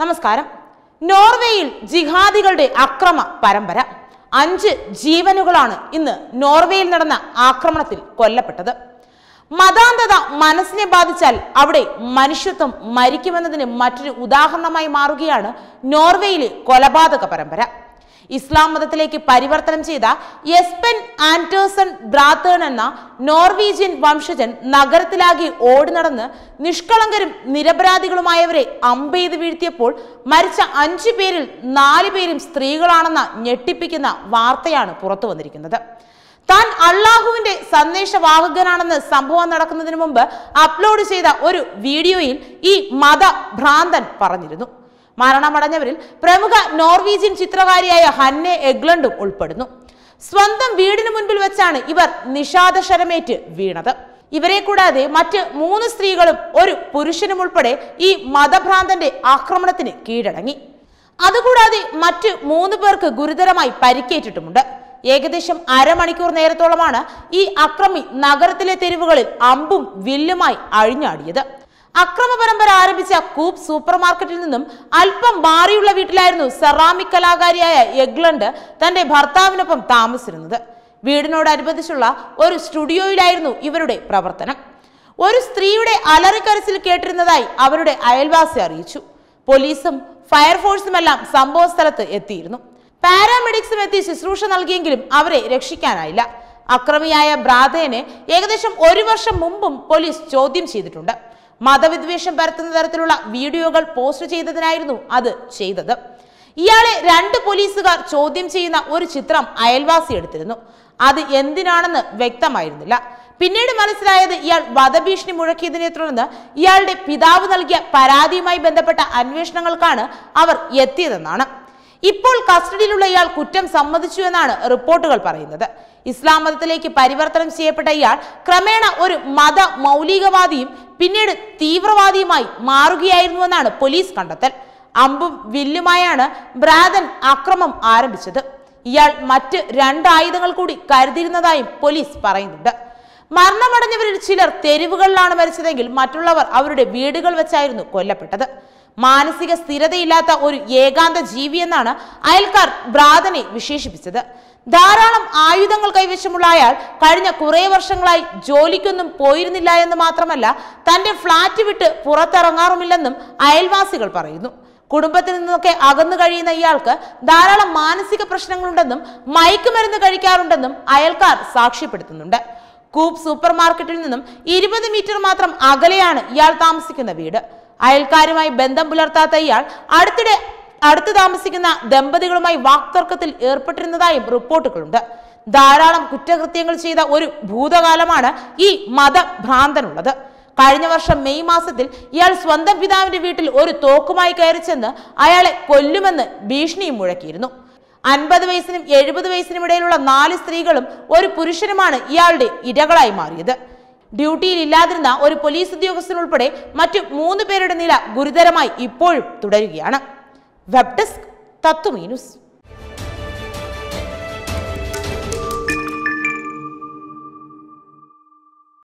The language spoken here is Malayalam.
നമസ്കാരം നോർവേയിൽ ജിഹാദികളുടെ അക്രമ പരമ്പര അഞ്ച് ജീവനുകളാണ് ഇന്ന് നോർവേയിൽ നടന്ന ആക്രമണത്തിൽ കൊല്ലപ്പെട്ടത് മതാന്ധത മനസ്സിനെ ബാധിച്ചാൽ അവിടെ മനുഷ്യത്വം മരിക്കുമെന്നതിന് മറ്റൊരു ഉദാഹരണമായി മാറുകയാണ് നോർവേയിലെ കൊലപാതക പരമ്പര ഇസ്ലാം മതത്തിലേക്ക് പരിവർത്തനം ചെയ്ത എസ്പെൻ ആൻഡേഴ്സൺ ബ്രാത്തേൺ എന്ന നോർവീജിയൻ വംശജൻ നഗരത്തിലാകെ ഓടി നടന്ന് നിഷ്കളങ്കരും നിരപരാധികളുമായവരെ അമ്പെയ്ത് വീഴ്ത്തിയപ്പോൾ മരിച്ച അഞ്ചു പേരിൽ നാല് പേരും സ്ത്രീകളാണെന്ന ഞെട്ടിപ്പിക്കുന്ന വാർത്തയാണ് പുറത്തു വന്നിരിക്കുന്നത് താൻ അള്ളാഹുവിന്റെ സന്ദേശവാഹകനാണെന്ന് സംഭവം നടക്കുന്നതിന് മുമ്പ് അപ്ലോഡ് ചെയ്ത ഒരു വീഡിയോയിൽ ഈ മത ഭ്രാന്തൻ പറഞ്ഞിരുന്നു മരണമടഞ്ഞവരിൽ പ്രമുഖ നോർവീജിയൻ ചിത്രകാരിയായ ഹന്നെ എഗ്ലണ്ടും ഉൾപ്പെടുന്നു സ്വന്തം വീടിന് മുൻപിൽ വെച്ചാണ് ഇവർ നിഷാദശരമേറ്റ് വീണത് ഇവരെ കൂടാതെ മറ്റ് മൂന്ന് സ്ത്രീകളും ഒരു പുരുഷനും ഉൾപ്പെടെ ഈ മതഭ്രാന്തന്റെ ആക്രമണത്തിന് കീഴടങ്ങി അതുകൂടാതെ മറ്റ് മൂന്ന് പേർക്ക് ഗുരുതരമായി പരിക്കേറ്റിട്ടുമുണ്ട് ഏകദേശം അരമണിക്കൂർ നേരത്തോളമാണ് ഈ അക്രമി നഗരത്തിലെ തെരുവുകളിൽ അമ്പും വില്ലുമായി അഴിഞ്ഞാടിയത് അക്രമ പരമ്പര ആരംഭിച്ച കൂപ്പ് സൂപ്പർ മാർക്കറ്റിൽ നിന്നും അല്പം മാറിയുള്ള വീട്ടിലായിരുന്നു സെറാമിക് കലാകാരിയായ എഗ്ലണ്ട് തന്റെ ഭർത്താവിനൊപ്പം താമസിച്ചിരുന്നത് വീടിനോടനുബന്ധിച്ചുള്ള ഒരു സ്റ്റുഡിയോയിലായിരുന്നു ഇവരുടെ പ്രവർത്തനം ഒരു സ്ത്രീയുടെ അലറിക്കരച്ചിൽ കേട്ടിരുന്നതായി അവരുടെ അയൽവാസി അറിയിച്ചു പോലീസും ഫയർഫോഴ്സുമെല്ലാം സംഭവ സ്ഥലത്ത് എത്തിയിരുന്നു പാരാമെഡിക്സും എത്തി ശുശ്രൂഷ നൽകിയെങ്കിലും അവരെ രക്ഷിക്കാനായില്ല അക്രമിയായ ബ്രാതേനെ ഏകദേശം ഒരു വർഷം മുമ്പും പോലീസ് ചോദ്യം ചെയ്തിട്ടുണ്ട് മതവിദ്വേഷം പരത്തുന്ന തരത്തിലുള്ള വീഡിയോകൾ പോസ്റ്റ് ചെയ്തതിനായിരുന്നു അത് ചെയ്തത് ഇയാളെ രണ്ട് പോലീസുകാർ ചോദ്യം ചെയ്യുന്ന ഒരു ചിത്രം അയൽവാസി എടുത്തിരുന്നു അത് എന്തിനാണെന്ന് വ്യക്തമായിരുന്നില്ല പിന്നീട് മനസ്സിലായത് ഇയാൾ വധഭീഷണി മുഴക്കിയതിനെ തുടർന്ന് ഇയാളുടെ പിതാവ് നൽകിയ പരാതിയുമായി ബന്ധപ്പെട്ട അന്വേഷണങ്ങൾക്കാണ് അവർ എത്തിയതെന്നാണ് ഇപ്പോൾ കസ്റ്റഡിയിലുള്ള ഇയാൾ കുറ്റം സമ്മതിച്ചു എന്നാണ് റിപ്പോർട്ടുകൾ പറയുന്നത് ഇസ്ലാം മതത്തിലേക്ക് പരിവർത്തനം ചെയ്യപ്പെട്ട ഇയാൾ ക്രമേണ ഒരു മത മൗലികവാദിയും പിന്നീട് തീവ്രവാദിയുമായി മാറുകയായിരുന്നുവെന്നാണ് പോലീസ് കണ്ടെത്തൽ അമ്പും വില്ലുമായാണ് ബ്രാദൻ അക്രമം ആരംഭിച്ചത് ഇയാൾ മറ്റ് രണ്ട് ആയുധങ്ങൾ കൂടി കരുതിയിരുന്നതായും പോലീസ് പറയുന്നുണ്ട് മരണമടഞ്ഞവരിൽ ചിലർ തെരുവുകളിലാണ് മരിച്ചതെങ്കിൽ മറ്റുള്ളവർ അവരുടെ വീടുകൾ വെച്ചായിരുന്നു കൊല്ലപ്പെട്ടത് മാനസിക സ്ഥിരതയില്ലാത്ത ഒരു ഏകാന്ത ജീവിയെന്നാണ് അയൽക്കാർ ബ്രാദനെ വിശേഷിപ്പിച്ചത് ധാരാളം ആയുധങ്ങൾ കൈവശമുള്ള അയാൾ കഴിഞ്ഞ കുറേ വർഷങ്ങളായി ജോലിക്കൊന്നും പോയിരുന്നില്ല എന്ന് മാത്രമല്ല തന്റെ ഫ്ളാറ്റ് വിട്ട് പുറത്തിറങ്ങാറുമില്ലെന്നും അയൽവാസികൾ പറയുന്നു കുടുംബത്തിൽ നിന്നൊക്കെ അകന്നു കഴിയുന്ന ഇയാൾക്ക് ധാരാളം മാനസിക പ്രശ്നങ്ങളുണ്ടെന്നും മയക്കുമരുന്ന് കഴിക്കാറുണ്ടെന്നും അയൽക്കാർ സാക്ഷ്യപ്പെടുത്തുന്നുണ്ട് കൂപ്പ് സൂപ്പർ മാർക്കറ്റിൽ നിന്നും ഇരുപത് മീറ്റർ മാത്രം അകലെയാണ് ഇയാൾ താമസിക്കുന്ന വീട് അയൽക്കാരുമായി ബന്ധം പുലർത്താത്ത ഇയാൾ അടുത്തിടെ അടുത്ത് താമസിക്കുന്ന ദമ്പതികളുമായി വാക്തർക്കത്തിൽ ഏർപ്പെട്ടിരുന്നതായും റിപ്പോർട്ടുകളുണ്ട് ധാരാളം കുറ്റകൃത്യങ്ങൾ ചെയ്ത ഒരു ഭൂതകാലമാണ് ഈ മതഭ്രാന്തനുള്ളത് കഴിഞ്ഞ വർഷം മെയ് മാസത്തിൽ ഇയാൾ സ്വന്തം പിതാവിന്റെ വീട്ടിൽ ഒരു തോക്കുമായി കയറി ചെന്ന് അയാളെ കൊല്ലുമെന്ന് ഭീഷണിയും മുഴക്കിയിരുന്നു അൻപത് വയസ്സിനും എഴുപത് വയസ്സിനും ഇടയിലുള്ള നാല് സ്ത്രീകളും ഒരു പുരുഷനുമാണ് ഇയാളുടെ ഇരകളായി മാറിയത് ഡ്യൂട്ടിയിൽ ഇല്ലാതിരുന്ന ഒരു പോലീസ് ഉദ്യോഗസ്ഥനുൾപ്പെടെ മറ്റു മൂന്ന് പേരുടെ നില ഗുരുതരമായി ഇപ്പോഴും തുടരുകയാണ് വെബ് ഡെസ്ക് തത്വമീ ന്യൂസ്